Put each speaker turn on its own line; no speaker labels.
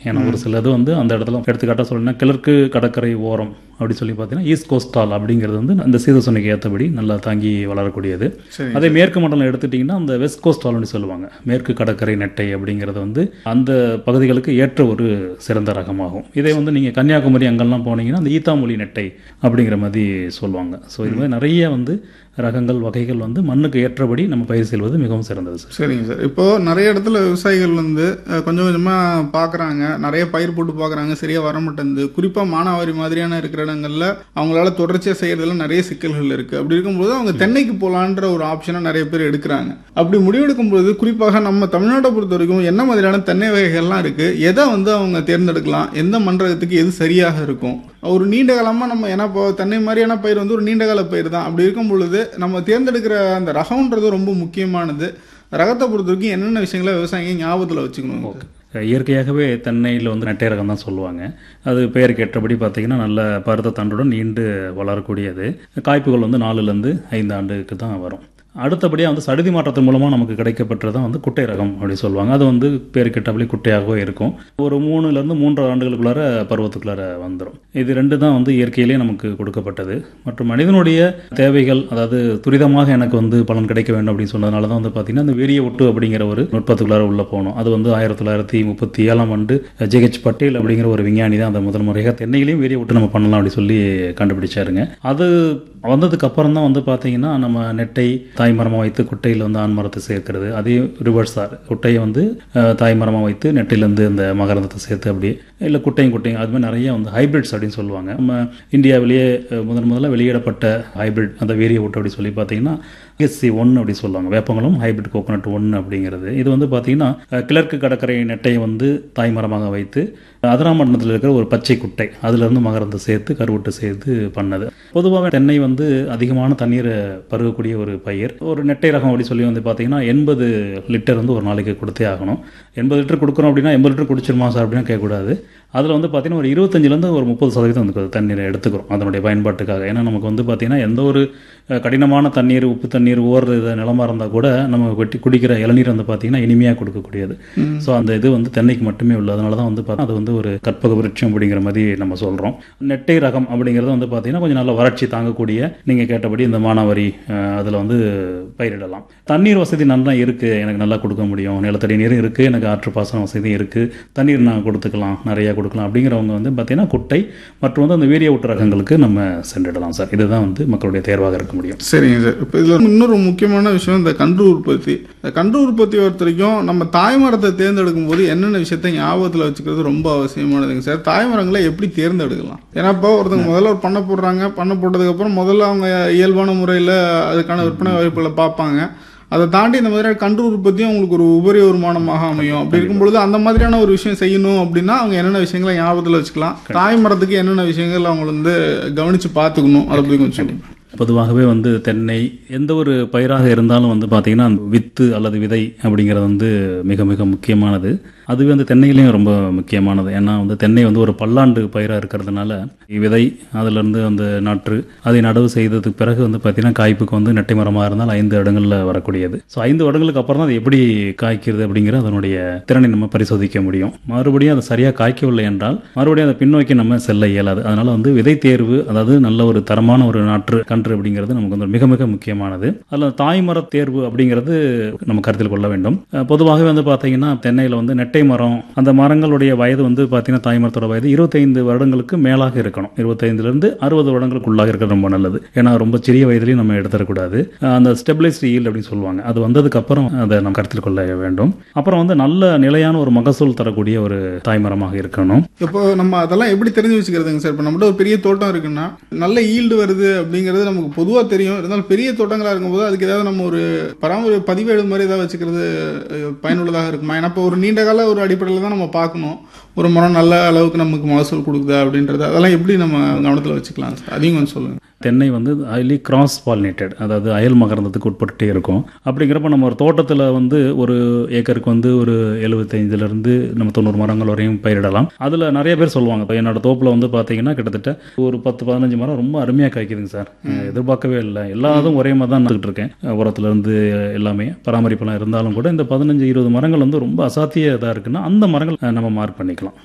ஏன்னா ஒரு சிலது வந்து அந்த இடத்துல எடுத்துக்காட்டாக சொல்லணும்னா கிழக்கு கடற்கரை ஓரம் அப்படி சொல்லி பார்த்தீங்கன்னா ஈஸ்ட் கோஸ்டால் அப்படிங்கிறது வந்து அந்த சீதோசனைக்கு ஏற்றபடி நல்லா தாங்கி வளரக்கூடியது
சரி
அதே மேற்கு மண்டலம் எடுத்துட்டிங்கன்னா அந்த வெஸ்ட் கோஸ்டால்னு சொல்லுவாங்க மேற்கு கடற்கரை நெட்டை அப்படிங்கிறது வந்து அந்த பகுதிகளுக்கு ஏற்ற ஒரு சிறந்த ரகமாகும் இதே வந்து நீங்கள் கன்னியாகுமரி அங்கெல்லாம் போனீங்கன்னா அந்த ஈத்தாமொழி நெட்டை அப்படிங்கிற மாதிரி சொல்லுவாங்க ஸோ இது மாதிரி நிறைய வந்து ரகங்கள் வகைகள் வந்து மண்ணுக்கு ஏற்றபடி நம்ம பயிர் செய்வது மிகவும் சிறந்தது சார்
சரிங்க சார் இப்போ நிறைய இடத்துல விவசாயிகள் வந்து அஹ், கொஞ்சம் கொஞ்சமா பார்க்குறாங்க நிறைய பயிர் போட்டு பார்க்குறாங்க சரியா வர மாட்டேங்குது குறிப்பா மானாவாரி மாதிரியான இருக்கிற இடங்கள்ல அவங்களால தொடர்ச்சியா செய்யறதுல நிறைய சிக்கல்கள் இருக்கு அப்படி இருக்கும்போது அவங்க தென்னைக்கு போலான்ற ஒரு ஆப்ஷனை நிறைய பேர் எடுக்கிறாங்க அப்படி முடிவெடுக்கும்போது குறிப்பாக நம்ம தமிழ்நாட்டை பொறுத்த வரைக்கும் என்ன மாதிரியான தென்னை வகைகள்லாம் இருக்கு எதை வந்து அவங்க தேர்ந்தெடுக்கலாம் எந்த மண்டலத்துக்கு எது சரியாக இருக்கும் ஒரு நீண்ட காலமா நம்ம ஏன்னா இப்போ தென்னை மாதிரியான பயிர் வந்து ஒரு நீண்ட கால பயிர் தான் அப்படி இருக்கும் பொழுது நம்ம தேர்ந்தெடுக்கிற அந்த ரகம்ன்றது ரொம்ப முக்கியமானது ரகத்தை பொறுத்த வரைக்கும் என்னென்ன விஷயங்களை விவசாயிங்க ஞாபகத்தில் வச்சுக்கணும்
இயற்கையாகவே தென்னையில் வந்து நெட்டை ரகம் தான் சொல்லுவாங்க அது பெயருக்கு ஏற்றபடி பார்த்தீங்கன்னா நல்ல பருத்த தண்டுடன் நீண்டு வளரக்கூடியது காய்ப்புகள் வந்து நாலுலேருந்து ஐந்து ஆண்டுக்கு தான் வரும் அடுத்தபடியாக வந்து சடுதி மாற்றத்தின் மூலமாக நமக்கு கிடைக்கப்பட்டது தான் வந்து குட்டை ரகம் அப்படி சொல்லுவாங்க அது வந்து பேருக்கேற்றபடி குட்டையாகவே இருக்கும் ஒரு மூணுலேருந்து மூன்று ஆண்டுகளுக்குள்ளார பருவத்துக்குள்ளார வந்துடும் இது ரெண்டு தான் வந்து இயற்கையிலேயே நமக்கு கொடுக்கப்பட்டது மற்றும் மனிதனுடைய தேவைகள் அதாவது துரிதமாக எனக்கு வந்து பலன் கிடைக்க வேண்டும் அப்படின்னு சொன்னதுனால தான் வந்து பார்த்தீங்கன்னா இந்த வீரிய ஒட்டு அப்படிங்கிற ஒரு நுட்பத்துக்குள்ளார உள்ளே போகணும் அது வந்து ஆயிரத்தி தொள்ளாயிரத்தி முப்பத்தி ஏழாம் ஆண்டு ஜெகச் பட்டேல் அப்படிங்கிற ஒரு விஞ்ஞானி தான் அந்த முதல் முறையாக தென்னையிலையும் வீரிய ஒட்டு நம்ம பண்ணலாம் அப்படி சொல்லி கண்டுபிடிச்சாருங்க அது வந்ததுக்கு அப்புறம் தான் வந்து பார்த்தீங்கன்னா நம்ம நெட்டை தாய் மரமாக வைத்து குட்டையில் வந்து ஆண் மரத்தை சேர்க்கிறது அதே ரிவர்ஸ் தான் குட்டையை வந்து அஹ், தாய் மரமாக வைத்து நெட்டையிலேருந்து இந்த மகரந்தத்தை சேர்த்து அப்படியே இல்லை குட்டையும் குட்டையும் அது மாதிரி நிறைய வந்து ஹைபிரிட்ஸ் அப்படின்னு சொல்லுவாங்க நம்ம இந்தியாவிலேயே அஹ், முதன் முதல்ல வெளியிடப்பட்ட ஹைபிரிட் அந்த வேரிய ஊட்டு அப்படி சொல்லி பார்த்தீங்கன்னா எஸ்சி ஒன்று அப்படி சொல்லுவாங்க வேப்பங்களும் ஹைபிரிட் கோகோனட் ஒன்று அப்படிங்கிறது இது வந்து பார்த்தீங்கன்னா அஹ், கிழக்கு கடற்கரை நெட்டையை வந்து தாய் மரமாக வைத்து அதிராமண்டலத்தில் இருக்கிற ஒரு பச்சை குட்டை அதுலேருந்து மகரந்த சேர்த்து கருவட்டு சேர்த்து பண்ணது பொதுவாக தென்னை வந்து அதிகமான தண்ணீரை பருகக்கூடிய ஒரு பயிர் ஒரு நெட்டை ரகம் அப்படி சொல்லி வந்து பார்த்தீங்கன்னா எண்பது லிட்டர் வந்து ஒரு நாளைக்கு கொடுத்தே ஆகணும் எண்பது லிட்டர் கொடுக்குறோம் அப்படின்னா எண்பது லிட்டர் குடிச்சிருமா சார் அப்படின்னா கேட்கக்கூடாது அதில் வந்து பார்த்தீங்கன்னா ஒரு இருபத்தஞ்சிலேருந்து ஒரு முப்பது சதவீதம் வந்து தண்ணீரை எடுத்துக்கிறோம் அதனுடைய பயன்பாட்டுக்காக ஏன்னா நமக்கு வந்து பார்த்தீங்கன்னா எந்த ஒரு அஹ், கடினமான தண்ணீர் உப்பு தண்ணீர் ஓடுற நிலமா இருந்தால் கூட நம்ம வெட்டி குடிக்கிற இளநீர் வந்து பார்த்தீங்கன்னா இனிமையாக கொடுக்கக்கூடியது ஸோ அந்த இது வந்து தென்னைக்கு மட்டுமே உள்ளது அதனால தான் வந்து பார்த்தா அது வந்து ஒரு கற்பக விருட்சம் அப்படிங்கிற மாதிரி நம்ம சொல்கிறோம் நெட்டை ரகம் அப்படிங்கிறது வந்து பார்த்தீங்கன்னா கொஞ்சம் நல்ல வறட்சி தாங்கக்கூடிய நீங்கள் கேட்டபடி இந்த மானாவாரி அதில் வந்து பயிரிடலாம் தண்ணீர் வசதி நல்லா இருக்குது எனக்கு நல்லா கொடுக்க முடியும் நிலத்தடி நீரும் இருக்குது எனக்கு ஆற்று பாசன வசதியும் இருக்குது தண்ணீர் நான் கொடுத்துக்கலாம் நிறையா கொடுக்கலாம் அப்படிங்கிறவங்க வந்து பார்த்தீங்கன்னா குட்டை மற்றும் வந்து அந்த வீரிய ஊட்டு ரகங்களுக்கு நம்ம சென்றிடலாம் சார் இதுதான் வந்து மக்களுடைய தேர்வாக இருக்க முடியும்
சரிங்க சார் இப்போ இதில் இன்னொரு முக்கியமான விஷயம் இந்த கன்று உற்பத்தி இந்த கன்று உற்பத்தி பொறுத்த வரைக்கும் நம்ம தாய்மரத்தை தேர்ந்தெடுக்கும் போது என்னென்ன விஷயத்தை ஞாபகத்தில் வச்சுக்கிறது ரொம்ப அவசியமானதுங்க சார் தாய்மரங்களை எப்படி தேர்ந்தெடுக்கலாம் ஏன்னா இப்போ ஒருத்தவங்க முதல்ல ஒரு பண்ணை போடுறாங்க பண்ணை போட்டதுக்கப்புறம் முதல்ல அவங்க இயல்பான முறையில் அதுக்கான விற்பனை வாய்ப்புகளை பார்ப்பாங்க அதை தாண்டி இந்த மாதிரியான கன்று உற்பத்தியும் அவங்களுக்கு ஒரு உபரி வருமானமாக அமையும் அப்படி இருக்கும் பொழுது அந்த மாதிரியான ஒரு விஷயம் செய்யணும் அப்படின்னா அவங்க என்னென்ன விஷயங்களை ஞாபகத்தில் வச்சுக்கலாம் தாய் மரத்துக்கு என்னென்ன விஷயங்கள் அவங்க வந்து கவனித்து பார்த்துக்கணும் அதை பற்றி கொஞ்சம் சொல்லுங்க
பொதுவாகவே வந்து தென்னை எந்த ஒரு பயிராக இருந்தாலும் வந்து பார்த்தீங்கன்னா அந்த வித்து அல்லது விதை அப்படிங்கிறது வந்து மிக மிக முக்கியமானது அதுவே வந்து தென்னையிலையும் ரொம்ப முக்கியமானது ஏன்னா வந்து தென்னை வந்து ஒரு பல்லாண்டு பயிராக இருக்கிறதுனால விதை அதிலிருந்து அந்த நாற்று அதை நடவு செய்ததுக்கு பிறகு வந்து பார்த்தீங்கன்னா காய்ப்புக்கு வந்து நெட்டை மரமாக இருந்தால் ஐந்து இடங்களில் வரக்கூடியது ஸோ ஐந்து வருடங்களுக்கு அப்புறம் தான் அது எப்படி காய்க்கிறது அப்படிங்கிற அதனுடைய திறனை நம்ம பரிசோதிக்க முடியும் மறுபடியும் அது சரியாக காய்க்கவில்லை என்றால் மறுபடியும் அதை பின்னோக்கி நம்ம செல்ல இயலாது அதனால வந்து விதை தேர்வு அதாவது நல்ல ஒரு தரமான ஒரு நாற்று கன்று அப்படிங்கிறது நமக்கு வந்து மிக மிக முக்கியமானது அதில் தாய்மர தேர்வு அப்படிங்கிறது நம்ம கருத்தில் கொள்ள வேண்டும் அஹ் பொதுவாகவே வந்து பார்த்தீங்கன்னா தென்னையில் வந்து நெட்டை மரம் அந்த மரங்களுடைய வயது வந்து பார்த்தீங்கன்னா தாய்மரத்தோட வயது இருபத்தைந்து வருடங்களுக்கு மேலாக இருக்கணும் இருபத்தைந்துலேருந்து அறுபது வருடங்களுக்குள்ளாக இருக்கிறது ரொம்ப நல்லது ஏன்னா ரொம்ப சிறிய வயதிலையும் நம்ம எடுத்துடக்கூடாது அஹ் அந்த ஸ்டெபிளைஸ்ட் ஈல்டு அப்படின்னு சொல்லுவாங்க அது வந்ததுக்கு அப்புறம் அதை நம்ம கருத்தில் கொள்ள வேண்டும் அப்புறம் வந்து நல்ல நிலையான ஒரு மகசூல் தரக்கூடிய ஒரு தாய்மரமாக இருக்கணும்
இப்போ நம்ம அதெல்லாம் எப்படி தெரிஞ்சு வச்சுக்கிறதுங்க சார் இப்போ நம்மகிட்ட ஒரு பெரிய தோட்டம் இருக்குன்னா நல்ல ஈல்டு வருது அப்படிங்கிறது நமக்கு பொதுவாக தெரியும் இருந்தாலும் பெரிய தோட்டங்களாக இருக்கும்போது அதுக்கு ஏதாவது நம்ம ஒரு பராமரி பதிவேடு மாதிரி ஏதாவது வச்சுக்கிறது அஹ், பயனுள்ளதாக இருக்குமா ஏன்னா இப்போ ஒரு நீண்ட கால ஒரு அடிப்படையில் தான் நம்ம பார்க்கணும் ஒரு மரம் நல்ல அளவுக்கு நமக்கு மகசூல் கொடுக்குதா அப்படின்றது அதெல்லாம் எப்படி நம்ம கவனத்தில் வச்சுக்கலாம் சார் அதையும் கொஞ்சம் சொல்லுங்கள்
தென்னை வந்து ஹைலி கிராஸ் பாலினேட்டட் அதாவது அயல் மகரந்தத்துக்கு உட்பட்டுட்டே இருக்கும் அப்படிங்கிறப்ப நம்ம ஒரு தோட்டத்தில் வந்து ஒரு ஏக்கருக்கு வந்து ஒரு எழுபத்தைந்துலேருந்து நம்ம தொண்ணூறு மரங்கள் வரையும் பயிரிடலாம் அதில் நிறைய பேர் சொல்லுவாங்க இப்போ என்னோட தோப்பில் வந்து பார்த்தீங்கன்னா கிட்டத்தட்ட ஒரு பத்து பதினஞ்சு மரம் ரொம்ப அருமையாக காய்க்குதுங்க சார் எதிர்பார்க்கவே இல்லை எல்லாதும் ஒரே மாதிரி தான் நடந்துகிட்டு இருக்கேன் உரத்துலேருந்து எல்லாமே பராமரிப்பெல்லாம் இருந்தாலும் கூட இந்த பதினஞ்சு இருபது மரங்கள் வந்து ரொம்ப அசாத்திய இதாக இருக்குன்னா அந்த மரங்கள் அஹ், நம்ம மார்க் பண்ணிக்கலாம்